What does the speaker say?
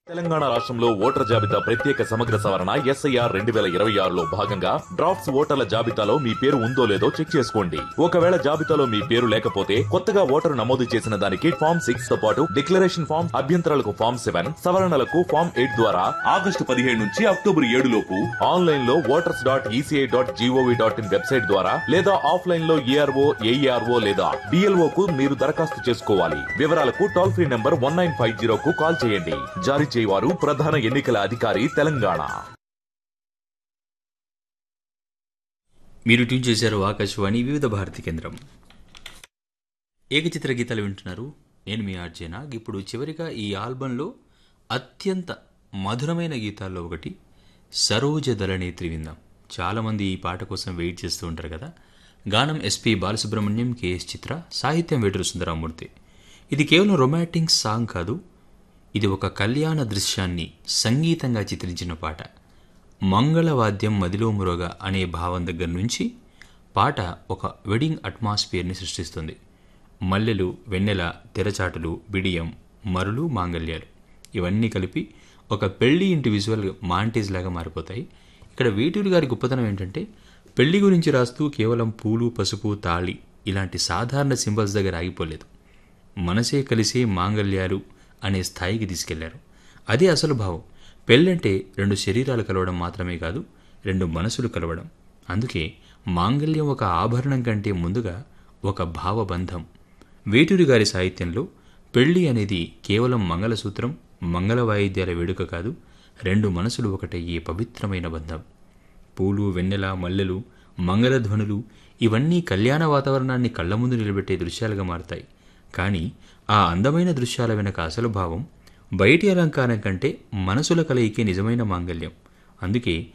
తెలంగాణ రాష్ట్రంలో ఓటర్ల జాబితా ప్రత్యేక సమగ్ర సవరణ ఎస్ఐఆర్ రెండు వేల ఇరవై ఆరులో భాగంగా డ్రాఫ్ట్స్ ఓటర్ల జాబితాలో మీ పేరు ఉందో లేదో చెక్ చేసుకోండి ఒకవేళ జాబితాలో మీ పేరు లేకపోతే కొత్తగా ఓటరు నమోదు చేసిన దానికి ఫామ్ సిక్స్ తో పాటు డిక్లరేషన్ ఫామ్ అభ్యంతరాలకు ఫామ్ సెవెన్ సవరణలకు ఫామ్ ఎయిట్ ద్వారా ఆగస్టు పదిహేడు నుంచి అక్టోబర్ ఏడు లోపు ఆన్లైన్ లో voters dot ECI dot GOV dot in website ద్వారా లేదా ఆఫ్లైన్ లో ఏఆర్ఓ ఏఈఆర్ఓ లేదా డిఎల్ఓ కు మీరు దరఖాస్తు చేసుకోవాలి వివరాలకు toll free number one nine five zero కు కాల్ చేయండి జారీ చేయవారు ప్రధాన ఎన్నికల అధికారి తెలంగాణ మీరు ట్యూన్ చేశారు ఆకాశవాణి వివిధ భారతి కేంద్రం ఏకచిత్ర గీతాలు వింటున్నారు నేను మీ ఆర్జేనా ఇప్పుడు చివరిగా ఈ ఆల్బంలో అత్యంత మధురమైన గీతాల్లో ఒకటి సరోజ దళనేత్రి విందాం చాలామంది ఈ పాట కోసం వెయిట్ చేస్తూ ఉంటారు కదా గానం ఎస్పి బాలసుబ్రహ్మణ్యం కేఎస్ చిత్ర సాహిత్యం వేటూరు సుందరామూర్తి ఇది కేవలం రొమాంటిక్ సాంగ్ కాదు ఇది ఒక కళ్యాణ దృశ్యాన్ని సంగీతంగా చిత్రించిన పాట మంగళవాద్యం మదిలో మురగ అనే భావం దగ్గర నుంచి పాట ఒక వెడ్డింగ్ అట్మాస్ఫియర్ని సృష్టిస్తుంది మల్లెలు వెన్నెల తెరచాటులు బిడియం మరులు మాంగల్యాలు ఇవన్నీ కలిపి ఒక పెళ్లి ఇంటి విజువల్ మాంటేజ్ లాగా మారిపోతాయి ఇక్కడ వేటూరి గారి గొప్పతనం ఏంటంటే పెళ్లి గురించి రాస్తూ కేవలం పూలు పసుపు తాళి ఇలాంటి సాధారణ సింబల్స్ దగ్గర ఆగిపోలేదు మనసే కలిసే మాంగల్యాలు అనే స్థాయికి తీసుకెళ్లారు అదే అసలు భావం పెళ్ళంటే రెండు శరీరాలు కలవడం మాత్రమే కాదు రెండు మనసులు కలవడం అందుకే మాంగల్యం ఒక ఆభరణం కంటే ముందుగా ఒక భావబంధం వేటూరి గారి సాహిత్యంలో పెళ్లి అనేది కేవలం మంగళసూత్రం మంగళ వాయిద్యాల వేడుక కాదు రెండు మనసులు ఒకటయ్యే పవిత్రమైన బంధం పూలు వెన్నెల మల్లెలు మంగళధ్వనులు ఇవన్నీ కళ్యాణ వాతావరణాన్ని కళ్ళ ముందు నిలబెట్టే దృశ్యాలుగా మారతాయి కానీ ఆ అందమైన దృశ్యాల వెనక అసలు భావం బయటి అలంకారం కంటే మనసుల కలయికే నిజమైన మాంగల్యం అందుకే